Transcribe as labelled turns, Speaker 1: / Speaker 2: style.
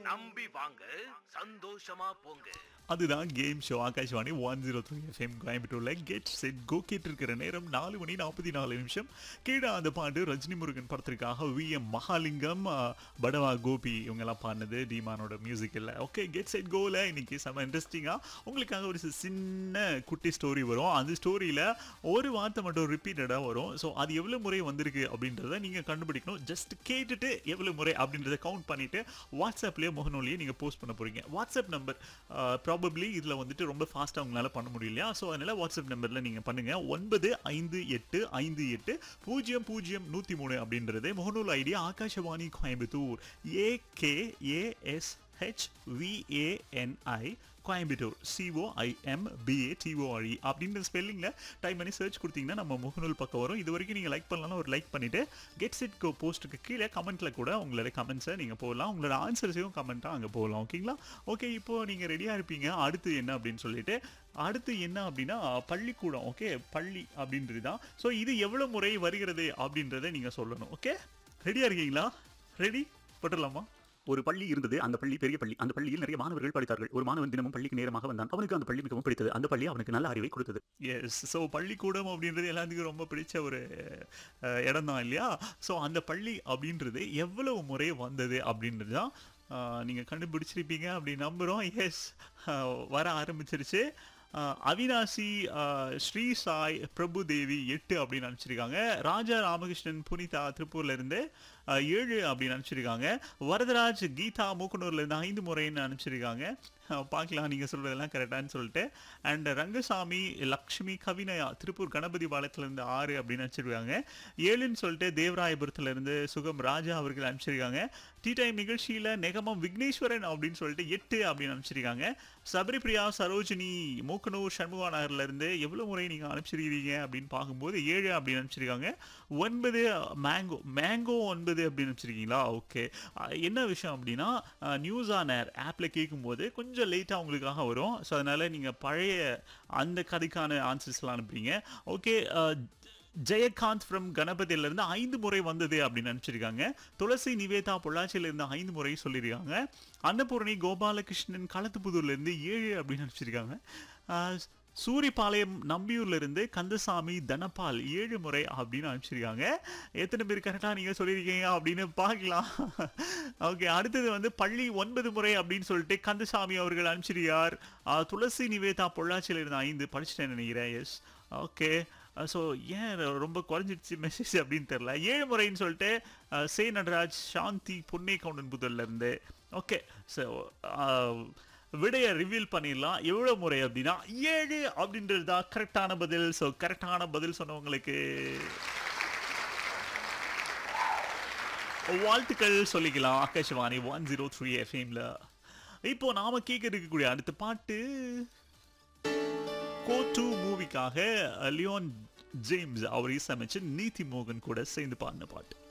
Speaker 1: நம்பி வாங்க சந்தோஷமா போங்க
Speaker 2: அதுதான் game show Akashvani one zero three FM கோயம்புத்தூர்ல கெட் செட் கோ கேட்டிருக்கிற நேரம் நாலு மணி நாற்பத்தி நாலு நிமிஷம் கீழே அந்த பாட்டு ரஜினி முருகன் படத்திற்காக வி எம் மகாலிங்கம் ஆ, படவா கோபி இவங்கெல்லாம் பாடினது டீமானோட மியூசிக் இல்லை ஓகே கெட் செட் கோல இன்னைக்கு செம்ம இன்ட்ரெஸ்டிங்காக உங்களுக்காக ஒரு சி- சின்ன குட்டி ஸ்டோரி வரும் அந்த ஸ்டோரியில் ஒரு வார்த்தை மட்டும் ரிப்பீட்டடாக வரும் ஸோ அது எவ்வளோ முறை வந்திருக்கு அப்படின்றத நீங்கள் கண்டுபிடிக்கணும் ஜஸ்ட் கேட்டுட்டு எவ்வளோ முறை அப்படின்றத கவுண்ட் பண்ணிட்டு வாட்ஸ்அப்லேயே முகநூலியே நீங்கள் போஸ்ட் பண்ண போறீங்க வாட்ஸ்அப் நம்பர் ப்ராபப்ளி இதில் வந்துட்டு ரொம்ப ஃபாஸ்ட்டாக உங்களால் பண்ண முடியலையா ஸோ அதனால் வாட்ஸ்அப் நம்பரில் நீங்கள் பண்ணுங்கள் ஒன்பது ஐந்து எட்டு ஐந்து எட்டு பூஜ்ஜியம் பூஜ்ஜியம் நூற்றி மூணு அப்படின்றது முகநூல் ID Akashvani Coimbatore A K A S H V A N I Coimbatore C O I M B A T O R E அப்படின்ற ஸ்பெல்லிங்கில் டைப் பண்ணி சர்ச் கொடுத்தீங்கன்னா நம்ம முகநூல் பக்கம் வரும் இது வரைக்கும் நீங்கள் லைக் பண்ணலாம் ஒரு லைக் பண்ணிவிட்டு கெட் செட் கோ போஸ்ட்டுக்கு கீழே கமெண்ட்டில் கூட உங்களோட கமெண்ட்ஸை நீங்கள் போடலாம் உங்களோட ஆன்சர்ஸையும் கமெண்ட்டாக அங்கே போடலாம் ஓகேங்களா ஓகே இப்போ நீங்கள் ரெடியாக இருப்பீங்க அடுத்து என்ன அப்படின்னு சொல்லிட்டு அடுத்து என்ன அப்படின்னா பள்ளிக்கூடம் ஓகே பள்ளி அப்படின்றது தான் ஸோ இது எவ்வளோ முறை வருகிறது அப்படின்றத நீங்கள் சொல்லணும் ஓகே ரெடியாக இருக்கீங்களா ரெடி போட்டுடலாமா
Speaker 3: ஒரு பள்ளி இருந்தது அந்த பள்ளி பெரிய பள்ளி அந்த பள்ளியில் நிறைய மாணவர்கள் படித்தார்கள் ஒரு மாணவன் தினமும் பள்ளிக்கு நேரமாக வந்தான் அவனுக்கு அந்த பள்ளி மிகவும் பிடித்தது அந்த பள்ளி அவனுக்கு நல்ல அறிவை கொடுத்தது
Speaker 2: எஸ் ஸோ பள்ளிக்கூடம் அப்படின்றது எல்லாத்துக்கும் ரொம்ப பிடிச்ச ஒரு இடம் தான் இல்லையா ஸோ அந்த பள்ளி அப்படின்றது எவ்வளவு முறை வந்தது அப்படின்றது தான் நீங்கள் கண்டுபிடிச்சிருப்பீங்க அப்படி நம்புகிறோம் எஸ் வர ஆரம்பிச்சிருச்சு அஹ், அவினாசி அஹ், ஸ்ரீ சாய் பிரபு தேவி எட்டு அப்படின்னு அனுப்பிச்சிருக்காங்க ராஜா ராமகிருஷ்ணன் புனிதா திருப்பூர்ல இருந்து அஹ், ஏழு அப்படின்னு அனுப்பிச்சிருக்காங்க வரதராஜ் கீதா மூக்கனூர்ல இருந்து ஐந்து முறைன்னு அனுப்பிச்சிருக்காங்க அஹ், பார்க்கலாம் நீங்க சொல்றதெல்லாம் கரெக்டான்னு சொல்லிட்டு அண்ட் ரங்கசாமி லக்ஷ்மி கவினயா திருப்பூர் கணபதி பாளையத்துல இருந்து ஆறு அப்படின்னு அனுப்பிச்சிருக்காங்க ஏழுன்னு சொல்லிட்டு தேவராயபுரத்துல இருந்து சுகம் ராஜா அவர்கள் அனுப்பிச்சிருக்காங்க டீ டைம் நிகழ்ச்சியில நெகமம் விக்னேஸ்வரன் அப்படின்னு சொல்லிட்டு எட்டு அப்படின்னு அனுப்பிச்சிருக்காங்க சபரிபிரியா சரோஜினி மூக்கனூர் சண்முகா நகர்ல இருந்து எவ்வளவு முறை நீங்க அனுப்பிச்சிருக்கீங்க அப்படின்னு பார்க்கும்போது ஏழு அப்படின்னு அனுப்பிச்சிருக்காங்க ஒன்பது மேங்கோ மேங்கோ ஒன்பது அப்படின்னு அனுப்பிச்சிருக்கீங்களா ஓகே என்ன விஷயம் அப்படின்னா நியூஸ் ஆன் ஏர் ஆப்பில் கேட்கும்போது கொஞ்சம் லேட்டாக உங்களுக்காக வரும் ஸோ அதனால நீங்கள் பழைய அந்த கதைக்கான ஆன்சர்ஸ்லாம் அனுப்புறீங்க ஓகே ஜெயகாந்த் ஃப்ரம் கணபதியில இருந்து ஐந்து முறை வந்தது அப்படின்னு நினச்சிருக்காங்க துளசி நிவேதா பொள்ளாச்சியில இருந்து ஐந்து முறை சொல்லியிருக்காங்க அன்னபூரணி கோபாலகிருஷ்ணன் களத்துப்புதூர்ல இருந்து ஏழு அப்படின்னு நினச்சிருக்காங்க சூரிபாளையம் நம்பியூர்ல இருந்து கந்தசாமி தனபால் ஏழு முறை அப்படின்னு அனுப்பிச்சிருக்காங்க எத்தனை பேர் கரெக்டாக நீங்கள் சொல்லியிருக்கீங்க அப்படின்னு பார்க்கலாம் ஓகே அடுத்தது வந்து பள்ளி ஒன்பது முறை அப்படின்னு சொல்லிட்டு கந்தசாமி அவர்கள் அனுப்பிச்சிருக்கார் ஆஹ், துளசி நிவேதா பொள்ளாச்சியில இருந்து ஐந்து படிச்சுட்டேன் நினைக்கிறேன் எஸ் ஓகே ஸோ ஏன் ரொம்ப குறைஞ்சிடுச்சு மெசேஜ் அப்படின்னு தெரில ஏழு முறைன்னு சொல்லிட்டு அஹ், சே நடராஜ் சாந்தி பொன்னே கவுண்டன் புதர்ல இருந்து ஓகே ஸோ விடைய ரிவீல் பண்ணிடலாம் எவ்வளோ முறை அப்படின்னா ஏழு அப்படின்றது தான் கரெக்டான பதில் ஸோ கரெக்டான பதில் சொன்னவங்களுக்கு வாழ்த்துக்கள் சொல்லிக்கலாம் ஆகாஷவாணி ஒன் ஜீரோ த்ரீ எஃப்எம்ல இப்போ நாம கேட்க இருக்கக்கூடிய அடுத்த பாட்டு கோ டூ மூவிக்காக லியோன் ஜேம்ஸ் அவர் இசையமைச்சு நீதி மோகன் கூட சேர்ந்து பாடின பாட்டு